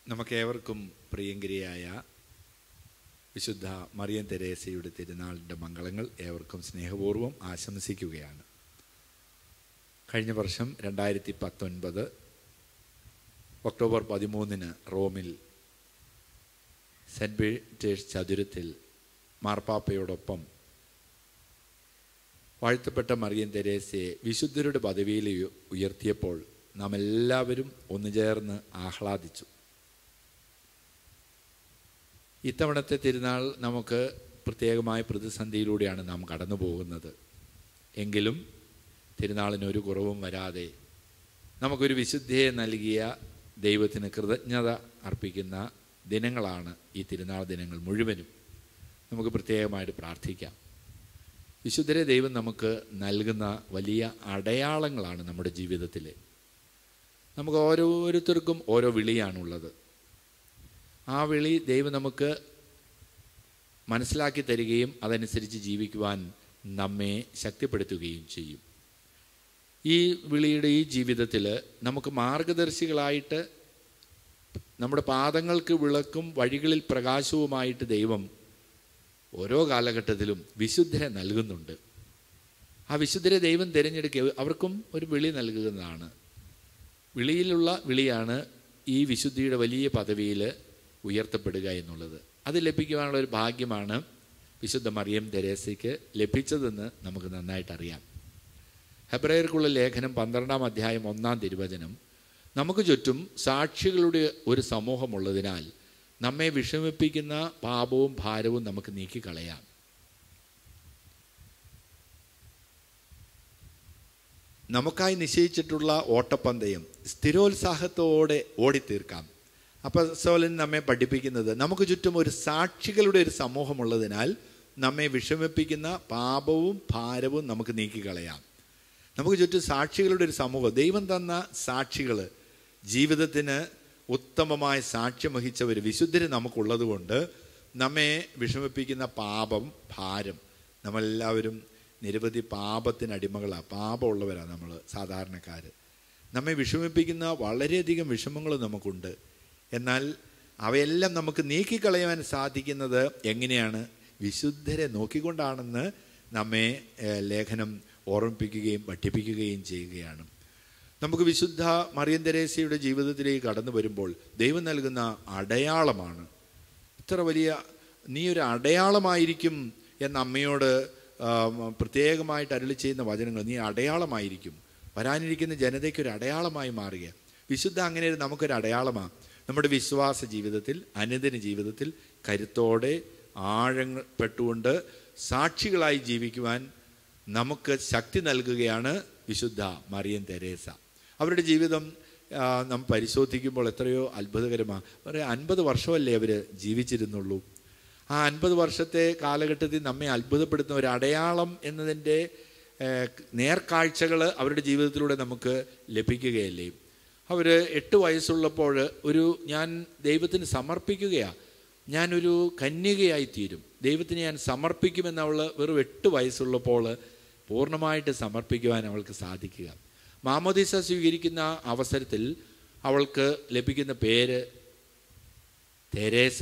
നമുക്കേവർക്കും പ്രിയങ്കരിയായ വിശുദ്ധ മറിയം തെരേസയുടെ തിരുനാളിൻ്റെ മംഗളങ്ങൾ ഏവർക്കും സ്നേഹപൂർവ്വം ആശംസിക്കുകയാണ് കഴിഞ്ഞ വർഷം രണ്ടായിരത്തി പത്തൊൻപത് ഒക്ടോബർ പതിമൂന്നിന് റോമിൽ സെൻറ്റ് പീറ്റേഴ്സ് ചതുരത്തിൽ മാർപ്പാപ്പയോടൊപ്പം വാഴ്ത്തപ്പെട്ട മറിയം തെരേസയെ വിശുദ്ധരുടെ പദവിയിൽ ഉയ- ഉയർത്തിയപ്പോൾ നാം എല്ലാവരും ഒന്നുചേർന്ന് ആഹ്ലാദിച്ചു ഇത്തവണത്തെ തിരുനാൾ നമുക്ക് പ്രത്യേകമായ പ്രതിസന്ധിയിലൂടെയാണ് നാം കടന്നു പോകുന്നത് എങ്കിലും തിരുനാളിന് ഒരു കുറവും വരാതെ നമുക്കൊരു വിശുദ്ധിയെ നൽകിയ ദൈവത്തിന് കൃതജ്ഞത അർപ്പിക്കുന്ന ദിനങ്ങളാണ് ഈ തിരുനാൾ ദിനങ്ങൾ മുഴുവനും നമുക്ക് പ്രത്യേകമായിട്ട് പ്രാർത്ഥിക്കാം വിശുദ്ധരെ ദൈവം നമുക്ക് നൽകുന്ന വലിയ അടയാളങ്ങളാണ് നമ്മുടെ ജീവിതത്തിൽ നമുക്ക് ഓരോരുത്തർക്കും ഓരോ വിളിയാണുള്ളത് ആ വിളി ദൈവം നമുക്ക് മനസ്സിലാക്കി തരികയും അതനുസരിച്ച് ജീവിക്കുവാൻ നമ്മെ ശക്തിപ്പെടുത്തുകയും ചെയ്യും ഈ വിളിയുടെ ഈ ജീവിതത്തിൽ നമുക്ക് മാർഗദർശികളായിട്ട് നമ്മുടെ പാദങ്ങൾക്ക് വിളക്കും വഴികളിൽ പ്രകാശവുമായിട്ട് ദൈവം ഓരോ കാലഘട്ടത്തിലും വിശുദ്ധരെ നൽകുന്നുണ്ട് ആ വിശുദ്ധരെ ദൈവം തിരഞ്ഞെടുക്കുക അവർക്കും ഒരു വിളി നൽകുന്നതാണ് വിളിയിലുള്ള വിളിയാണ് ഈ വിശുദ്ധിയുടെ വലിയ പദവിയിൽ ഉയർത്തപ്പെടുക എന്നുള്ളത് അത് ലഭിക്കുവാനുള്ള ഒരു ഭാഗ്യമാണ് വിശുദ്ധ മറിയം തെരേസയ്ക്ക് ലഭിച്ചതെന്ന് നമുക്ക് നന്നായിട്ട് അറിയാം ഹെബ്രയർക്കുള്ള ലേഖനം പന്ത്രണ്ടാം അധ്യായം ഒന്നാം തിരുവചനം നമുക്ക് ചുറ്റും സാക്ഷികളുടെ ഒരു സമൂഹമുള്ളതിനാൽ നമ്മെ വിഷമിപ്പിക്കുന്ന പാപവും ഭാരവും നമുക്ക് നീക്കിക്കളയാം നമുക്കായി നിശ്ചയിച്ചിട്ടുള്ള ഓട്ടപ്പന്തയം സ്ഥിരോത്സാഹത്തോടെ ഓടിത്തീർക്കാം അപ്പസ്തോലൻ നമ്മെ പഠിപ്പിക്കുന്നത് നമുക്ക് ചുറ്റും ഒരു സാക്ഷികളുടെ ഒരു സമൂഹമുള്ളതിനാൽ നമ്മെ വിഷമിപ്പിക്കുന്ന പാപവും ഭാരവും നമുക്ക് നീക്കിക്കളയാം നമുക്ക് ചുറ്റും സാക്ഷികളുടെ ഒരു സമൂഹം ദൈവം തന്ന സാക്ഷികൾ ജീവിതത്തിന് ഉത്തമമായ സാക്ഷ്യം വഹിച്ച ഒരു വിശുദ്ധര് നമുക്കുള്ളത് കൊണ്ട് നമ്മെ വിഷമിപ്പിക്കുന്ന പാപം ഭാരം നമ്മളെല്ലാവരും നിരവധി പാപത്തിന് അടിമകളാണ് പാപമുള്ളവരാണ് നമ്മൾ സാധാരണക്കാർ നമ്മെ വിഷമിപ്പിക്കുന്ന വളരെയധികം വിഷമങ്ങൾ നമുക്കുണ്ട് എന്നാൽ അവയെല്ലാം നമുക്ക് നീക്കിക്കളയാൻ സാധിക്കുന്നത് എങ്ങനെയാണ് വിശുദ്ധരെ നോക്കിക്കൊണ്ടാണെന്ന് നമ്മെ ഏഹ്, ലേഖനം ഓർമ്മിപ്പിക്കുകയും പഠിപ്പിക്കുകയും ചെയ്യുകയാണ് നമുക്ക് വിശുദ്ധ മറിയം തെരേസയുടെ ജീവിതത്തിലേക്ക് കടന്നു വരുമ്പോൾ ദൈവം നൽകുന്ന അടയാളമാണ് ഇത്ര വലിയ നീ ഒരു അടയാളമായിരിക്കും എന്ന അമ്മയോട് ആ, പ്രത്യേകമായിട്ട് അരുളി ചെയ്യുന്ന വചനങ്ങൾ നീ അടയാളമായിരിക്കും വരാനിരിക്കുന്ന ജനതയ്ക്ക് ഒരു അടയാളമായി മാറുക വിശുദ്ധ അങ്ങനെ ഒരു നമുക്കൊരു അടയാളമാണ് നമ്മുടെ വിശ്വാസ ജീവിതത്തിൽ അനുദിന ജീവിതത്തിൽ കരുത്തോടെ ആഴപ്പെട്ടുകൊണ്ട് സാക്ഷികളായി ജീവിക്കുവാൻ നമുക്ക് ശക്തി നൽകുകയാണ് വിശുദ്ധ മറിയൻ തെരേസ അവരുടെ ജീവിതം ആ, നാം പരിശോധിക്കുമ്പോൾ എത്രയോ അത്ഭുതകരമാണ് പറയാം അൻപത് വർഷമല്ലേ അവർ ജീവിച്ചിരുന്നുള്ളൂ ആ അൻപത് വർഷത്തെ കാലഘട്ടത്തിൽ നമ്മെ അത്ഭുതപ്പെടുത്തുന്ന ഒരു അടയാളം എന്നതിൻ്റെ നേർക്കാഴ്ചകൾ അവരുടെ ജീവിതത്തിലൂടെ നമുക്ക് ലഭിക്കുകയല്ലേ അവർ എട്ട് വയസ്സുള്ളപ്പോൾ ഒരു ഞാൻ ദൈവത്തിന് സമർപ്പിക്കുകയാണ് ഞാനൊരു കന്യകയായി തീരും ദൈവത്തിന് ഞാൻ സമർപ്പിക്കുമെന്ന് അവൾ വെറും എട്ട് വയസ്സുള്ളപ്പോൾ പൂർണ്ണമായിട്ട് സമർപ്പിക്കുവാൻ അവൾക്ക് സാധിക്കുക മാമോദീസ സ്വീകരിക്കുന്ന അവസരത്തിൽ അവൾക്ക് ലഭിക്കുന്ന പേര് തെരേസ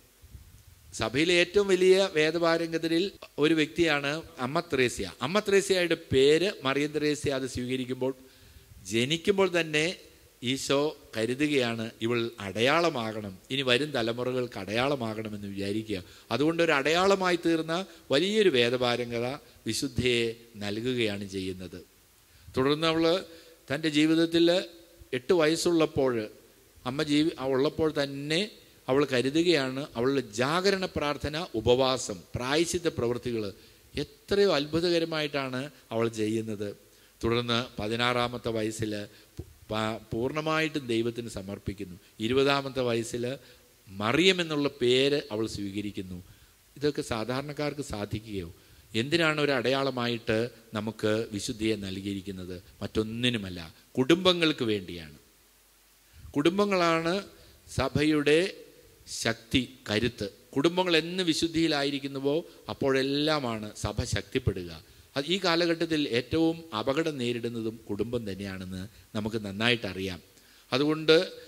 സഭയിലെ ഏറ്റവും വലിയ വേദപാരംഗത്തിൽ ഒരു വ്യക്തിയാണ് അമ്മ ത്രേസ്യ അമ്മ ത്രേസ്യയുടെ പേര് മറിയം ത്രേസ്യ അത് സ്വീകരിക്കുമ്പോൾ ജനിക്കുമ്പോൾ തന്നെ ഈശോ കരുതുകയാണ് ഇവൾ അടയാളമാകണം ഇനി വരും തലമുറകൾക്ക് അടയാളമാകണമെന്ന് വിചാരിക്കുക അതുകൊണ്ട് ഒരു അടയാളമായി തീർന്ന വലിയൊരു വേദപാരംഗത വിശുദ്ധയെ നൽകുകയാണ് ചെയ്യുന്നത് തുടർന്ന് അവൾ തൻ്റെ ജീവിതത്തിൽ എട്ട് വയസ്സുള്ളപ്പോൾ അമ്മ ജീവി ഉള്ളപ്പോൾ തന്നെ അവൾ കരുതുകയാണ് അവളുടെ ജാഗരണ പ്രാർത്ഥന ഉപവാസം പ്രായശിത്ത പ്രവൃത്തികൾ എത്രയോ അത്ഭുതകരമായിട്ടാണ് അവൾ ചെയ്യുന്നത് തുടർന്ന് പതിനാറാമത്തെ വയസ്സിൽ പ- പൂർണ്ണമായിട്ടും ദൈവത്തിന് സമർപ്പിക്കുന്നു ഇരുപതാമത്തെ വയസ്സിൽ മറിയം എന്നുള്ള പേര് അവൾ സ്വീകരിക്കുന്നു ഇതൊക്കെ സാധാരണക്കാർക്ക് സാധിക്കുകയോ എന്തിനാണ് ഒരു അടയാളമായിട്ട് നമുക്ക് വിശുദ്ധിയെ നൽകിയിരിക്കുന്നത് മറ്റൊന്നിനുമല്ല കുടുംബങ്ങൾക്ക് വേണ്ടിയാണ് കുടുംബങ്ങളാണ് സഭയുടെ ശക്തി കരുത്ത് കുടുംബങ്ങൾ എന്ന് വിശുദ്ധിയിലായിരിക്കുന്നുവോ അപ്പോഴെല്ലാമാണ് സഭ ശക്തിപ്പെടുക അത് ഈ കാലഘട്ടത്തിൽ ഏറ്റവും അപകടം നേരിടുന്നതും കുടുംബം തന്നെയാണെന്ന് നമുക്ക് നന്നായിട്ട് അറിയാം അതുകൊണ്ട്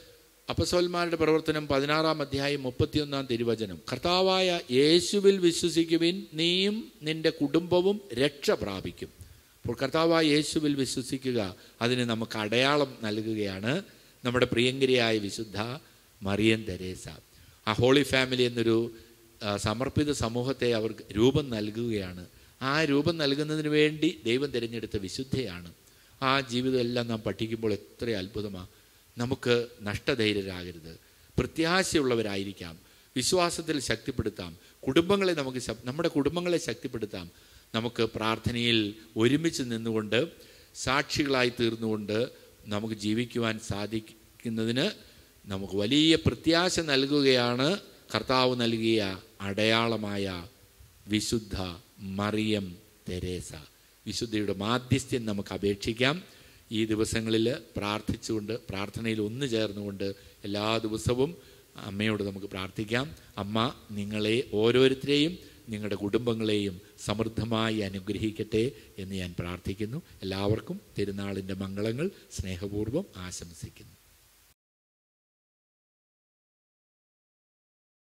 അപ്പസോന്മാരുടെ പ്രവർത്തനം പതിനാറാം അധ്യായം മുപ്പത്തിയൊന്നാം തിരുവചനം കർത്താവായ യേശുവിൽ വിശ്വസിക്കുവിൻ നീയും നിന്റെ കുടുംബവും രക്ഷ പ്രാപിക്കും അപ്പോൾ കർത്താവായ യേശുവിൽ വിശ്വസിക്കുക അതിന് നമുക്ക് അടയാളം നൽകുകയാണ് നമ്മുടെ പ്രിയങ്കരിയായ വിശുദ്ധ മറിയൻ തെരേസ ആ ഹോളി ഫാമിലി എന്നൊരു ആ, സമർപ്പിത സമൂഹത്തെ അവർക്ക് രൂപം നൽകുകയാണ് ആ രൂപം നൽകുന്നതിന് വേണ്ടി ദൈവം തിരഞ്ഞെടുത്ത വിശുദ്ധയാണ് ആ ജീവിതം എല്ലാം നാം പഠിക്കുമ്പോൾ എത്ര അത്ഭുതമാണ് നമുക്ക് നഷ്ടധൈര്യരാകരുത് പ്രത്യാശയുള്ളവരായിരിക്കാം വിശ്വാസത്തിൽ ശക്തിപ്പെടുത്താം കുടുംബങ്ങളെ നമുക്ക് ശ- നമ്മുടെ കുടുംബങ്ങളെ ശക്തിപ്പെടുത്താം നമുക്ക് പ്രാർത്ഥനയിൽ ഒരുമിച്ച് നിന്നുകൊണ്ട് സാക്ഷികളായി തീർന്നുകൊണ്ട് നമുക്ക് ജീവിക്കുവാൻ സാധിക്കുന്നതിന് നമുക്ക് വലിയ പ്രത്യാശ നൽകുകയാണ് കർത്താവ് നൽകിയ അടയാളമായ വിശുദ്ധ മറിയം തെരേസ വിശുദ്ധയുടെ മാധ്യസ്ഥ്യം നമുക്ക് അപേക്ഷിക്കാം ഈ ദിവസങ്ങളിൽ പ്രാർത്ഥിച്ചുകൊണ്ട് പ്രാർത്ഥനയിൽ ഒന്നു ചേർന്നുകൊണ്ട് എല്ലാ ദിവസവും അമ്മയോട് നമുക്ക് പ്രാർത്ഥിക്കാം അമ്മ നിങ്ങളെ ഓരോരുത്തരെയും നിങ്ങളുടെ കുടുംബങ്ങളെയും സമൃദ്ധമായി അനുഗ്രഹിക്കട്ടെ എന്ന് ഞാൻ പ്രാർത്ഥിക്കുന്നു എല്ലാവർക്കും തിരുനാളിൻ്റെ മംഗളങ്ങൾ സ്നേഹപൂർവ്വം ആശംസിക്കുന്നു